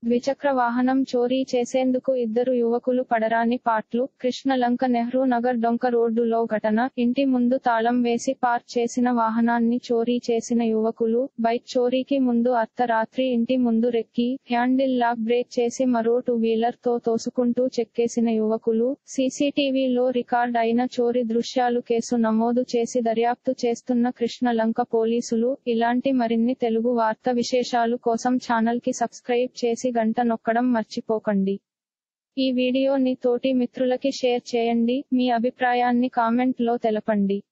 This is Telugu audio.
ద్విచక్ర వాహనం చోరీ చేసేందుకు ఇద్దరు యువకులు పడరాని పాట్లు కృష్ణలంక నెహ్రూ నగర్ డొంక రోడ్డులో ఘటన ఇంటి ముందు తాళం వేసి పార్క్ చేసిన వాహనాన్ని చోరీ చేసిన యువకులు బైక్ చోరీకి ముందు అర్ధరాత్రి ఇంటి ముందు రెక్కి హ్యాండిల్ లాక్ బ్రేక్ చేసి మరో టూ వీలర్ తో తోసుకుంటూ చెక్కేసిన యువకులు సీసీటీవీలో రికార్డ్ అయిన చోరీ దృశ్యాలు కేసు నమోదు చేసి దర్యాప్తు చేస్తున్న కృష్ణలంక పోలీసులు ఇలాంటి మరిన్ని తెలుగు వార్త విశేషాలు కోసం ఛానల్ కి సబ్స్క్రైబ్ చేసి గంట నొక్కడం మర్చిపోకండి ఈ వీడియోని తోటి మిత్రులకి షేర్ చేయండి మీ అభిప్రాయాన్ని కామెంట్ లో తెలపండి